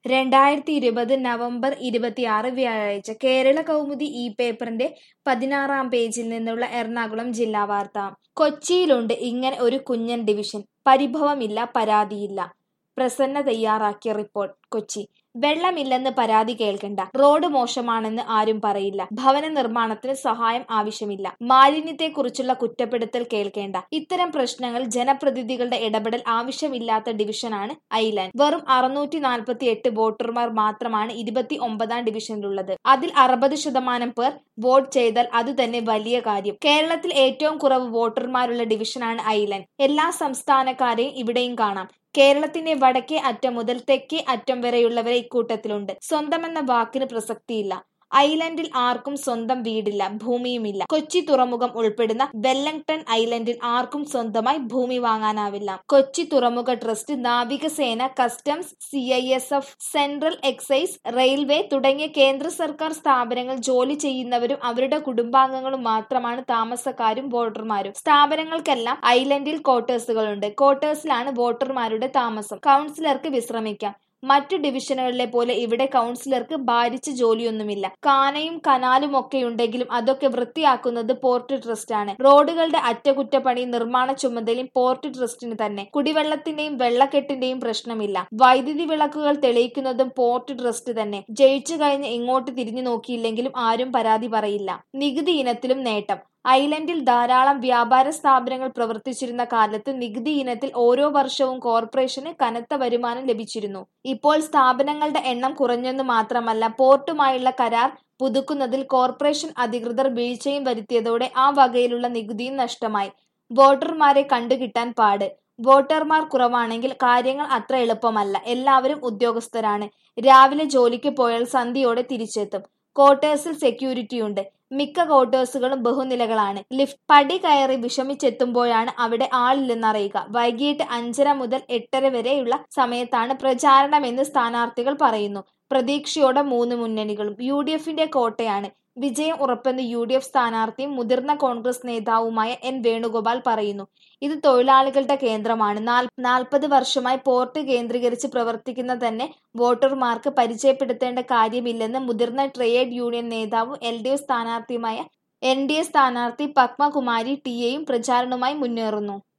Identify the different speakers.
Speaker 1: രണ്ടായിരത്തി ഇരുപത് നവംബർ ഇരുപത്തിയാറ് വ്യാഴാഴ്ച കേരള കൗമുദി ഈ പേപ്പറിന്റെ പതിനാറാം പേജിൽ നിന്നുള്ള എറണാകുളം ജില്ലാ വാർത്ത കൊച്ചിയിലുണ്ട് ഇങ്ങനെ ഒരു കുഞ്ഞൻ ഡിവിഷൻ പരിഭവമില്ല പരാതിയില്ല പ്രസന്ന തയ്യാറാക്കിയ റിപ്പോർട്ട് കൊച്ചി വെള്ളമില്ലെന്ന് പരാതി കേൾക്കണ്ട റോഡ് മോശമാണെന്ന് ആരും പറയില്ല ഭവന നിർമ്മാണത്തിന് സഹായം ആവശ്യമില്ല മാലിന്യത്തെക്കുറിച്ചുള്ള കുറ്റപ്പെടുത്തൽ കേൾക്കേണ്ട ഇത്തരം പ്രശ്നങ്ങൾ ജനപ്രതിനിധികളുടെ ഇടപെടൽ ആവശ്യമില്ലാത്ത ഡിവിഷനാണ് ഐലാൻഡ് വെറും അറുന്നൂറ്റി നാൽപ്പത്തി എട്ട് വോട്ടർമാർ മാത്രമാണ് ഇരുപത്തി ഒമ്പതാം ഡിവിഷനിലുള്ളത് അതിൽ അറുപത് ശതമാനം പേർ വോട്ട് ചെയ്താൽ അത് തന്നെ വലിയ കാര്യം കേരളത്തിൽ ഏറ്റവും കുറവ് വോട്ടർമാരുള്ള ഡിവിഷനാണ് ഐലാൻഡ് എല്ലാ സംസ്ഥാനക്കാരെയും ഇവിടെയും കാണാം കേരളത്തിന്റെ വടക്കേ അറ്റം മുതൽ തെക്കേ അറ്റം വരെയുള്ളവരെ ഇക്കൂട്ടത്തിലുണ്ട് സ്വന്തമെന്ന വാക്കിന് പ്രസക്തിയില്ല ഐലൻഡിൽ ആർക്കും സ്വന്തം വീടില്ല ഭൂമിയുമില്ല കൊച്ചി തുറമുഖം ഉൾപ്പെടുന്ന വെല്ലങ്ടൺ ഐലൻഡിൽ ആർക്കും സ്വന്തമായി ഭൂമി വാങ്ങാനാവില്ല കൊച്ചി തുറമുഖ ട്രസ്റ്റ് നാവികസേന customs C I S F central excise railway തുടങ്ങിയ കേന്ദ്ര സർക്കാർ സ്ഥാപനങ്ങൾ ജോലി ചെയ്യുന്നവരും അവരുടെ കുടുംബാംഗങ്ങളും മാത്രമാണ് താമസക്കാരും വോട്ടർമാരും സ്ഥാപനങ്ങൾക്കെല്ലാം ഐലൻഡിൽ ക്വാർട്ടേഴ്സുകളുണ്ട് ക്വാർട്ടേഴ്സിലാണ് വോട്ടർമാരുടെ താമസം കൗൺസിലർക്ക് വിശ്രമിക്കാം മറ്റു ഡിവിഷനുകളിലെ പോലെ ഇവിടെ കൗൺസിലർക്ക് ഭാരിച്ച ജോലിയൊന്നുമില്ല കാനയും കനാലും ഒക്കെ ഉണ്ടെങ്കിലും അതൊക്കെ വൃത്തിയാക്കുന്നത് പോർട്ട് ട്രസ്റ്റാണ് റോഡുകളുടെ അറ്റകുറ്റപ്പണി നിർമ്മാണ ചുമതലയും പോർട്ട് ട്രസ്റ്റിന് തന്നെ കുടിവെള്ളത്തിന്റെയും വെള്ളക്കെട്ടിന്റെയും പ്രശ്നമില്ല വൈദ്യുതി വിളക്കുകൾ തെളിയിക്കുന്നതും പോർട്ട് ട്രസ്റ്റ് തന്നെ ജയിച്ചു കഴിഞ്ഞ് ഇങ്ങോട്ട് തിരിഞ്ഞു നോക്കിയില്ലെങ്കിലും ആരും പരാതി പറയില്ല നികുതി ഇനത്തിലും നേട്ടം ഐലൻഡിൽ ധാരാളം വ്യാപാര സ്ഥാപനങ്ങൾ പ്രവർത്തിച്ചിരുന്ന കാലത്ത് നികുതി ഇനത്തിൽ ഓരോ വർഷവും കോർപ്പറേഷന് കനത്ത വരുമാനം ലഭിച്ചിരുന്നു ഇപ്പോൾ സ്ഥാപനങ്ങളുടെ എണ്ണം കുറഞ്ഞെന്ന് മാത്രമല്ല പോർട്ടുമായുള്ള കരാർ പുതുക്കുന്നതിൽ കോർപ്പറേഷൻ അധികൃതർ വീഴ്ചയും വരുത്തിയതോടെ ആ വകയിലുള്ള നികുതിയും നഷ്ടമായി വോട്ടർമാരെ കണ്ടുകിട്ടാൻ പാട് വോട്ടർമാർ കുറവാണെങ്കിൽ കാര്യങ്ങൾ അത്ര എളുപ്പമല്ല എല്ലാവരും ഉദ്യോഗസ്ഥരാണ് രാവിലെ ജോലിക്ക് പോയാൽ സന്ധ്യയോടെ തിരിച്ചെത്തും ക്വാർട്ടേഴ്സിൽ സെക്യൂരിറ്റിയുണ്ട് മിക്ക ക്വാർട്ടേഴ്സുകളും ബഹുനിലകളാണ് ലിഫ്റ്റ് പടി കയറി വിഷമിച്ചെത്തുമ്പോഴാണ് അവിടെ ആളില്ലെന്നറിയുക വൈകിട്ട് അഞ്ചര മുതൽ എട്ടര വരെയുള്ള സമയത്താണ് പ്രചാരണമെന്ന് സ്ഥാനാർത്ഥികൾ പറയുന്നു പ്രതീക്ഷയോടെ മൂന്ന് മുന്നണികളും യു ഡി എഫിന്റെ കോട്ടയാണ് വിജയം ഉറപ്പെന്ന് യു ഡി എഫ് സ്ഥാനാർത്ഥിയും മുതിർന്ന കോൺഗ്രസ് നേതാവുമായ എൻ വേണുഗോപാൽ പറയുന്നു ഇത് തൊഴിലാളികളുടെ കേന്ദ്രമാണ് നാൽപ്പത് വർഷമായി പോർട്ട് കേന്ദ്രീകരിച്ച് പ്രവർത്തിക്കുന്ന തന്നെ വോട്ടർമാർക്ക് പരിചയപ്പെടുത്തേണ്ട കാര്യമില്ലെന്ന് മുതിർന്ന ട്രേഡ് യൂണിയൻ നേതാവും എൽ ഡി എഫ് സ്ഥാനാർത്ഥിയുമായ എൻ ഡി എ സ്ഥാനാർത്ഥി പത്മകുമാരി ടി എയും പ്രചാരണവുമായി മുന്നേറുന്നു